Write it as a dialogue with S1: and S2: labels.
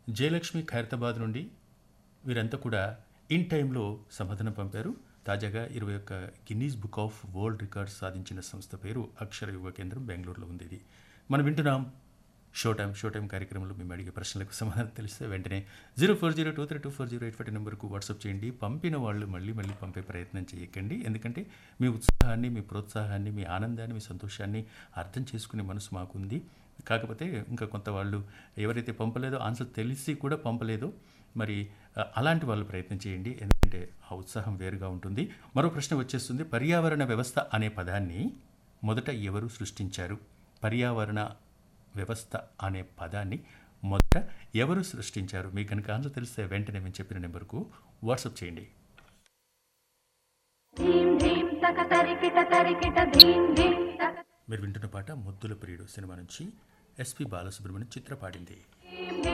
S1: జయలక్ష్మి ఖైరతాబాద్ నుండి వీరంతా కూడా ఇన్ టైంలో సమాధానం పంపారు తాజాగా ఇరవై ఒక్క Guinness Book of World Records సాధించిన సంస్థ పేరు అక్షర యువ కేంద్రం బెంగళూరులో ఉంది ఇది మనం వింటున్నాం షో టైం షో టైం కార్యక్రమంలో మేము అడిగే ప్రశ్నలకు సమాధానం తెలిస్తే వెంటనే zero four zero two three two four zero eight five నెంబర్కు వాట్సాప్ చేయండి పంపిన వాళ్ళు మళ్ళీ మళ్ళీ పంపే ప్రయత్నం చేయకండి ఎందుకంటే మీ ఉత్సాహాన్ని మీ ప్రోత్సాహాన్ని మీ ఆనందాన్ని మీ సంతోషాన్ని అర్థం చేసుకునే మనసు మాకుంది కాకపోతే ఇంకా కొంత వాళ్ళు ఎవరైతే పంపలేదో ఆన్సర్ తెలిసి కూడా పంపలేదో మరి ఆ, అలాంటి వాళ్ళు ప్రయత్నం చేయండి ఎందుకంటే ఆ ఉత్సాహం వేరుగా ఉంటుంది మరో ప్రశ్న వచ్చేస్తుంది పర్యావరణ వ్యవస్థ అనే పదాన్ని మొదట ఎవరు సృష్టించారు పర్యావరణ వ్యవస్థ అనే పదాన్ని మొదట ఎవరు సృష్టించారు మీకు కనుక ఆన్సర్ తెలిస్తే వెంటనే మేము చెప్పిన నెంబర్కు వాట్సాప్ చేయండి
S2: ధీం ధీం తక తరికిట తరికిట ధీం ధీం తక
S1: మీరు వింటున్న పాట ముద్దుల ప్రియుడు సినిమా నుంచి ఎస్పి బాలసుబ్రహ్మణ్యం చిత్ర పాడింది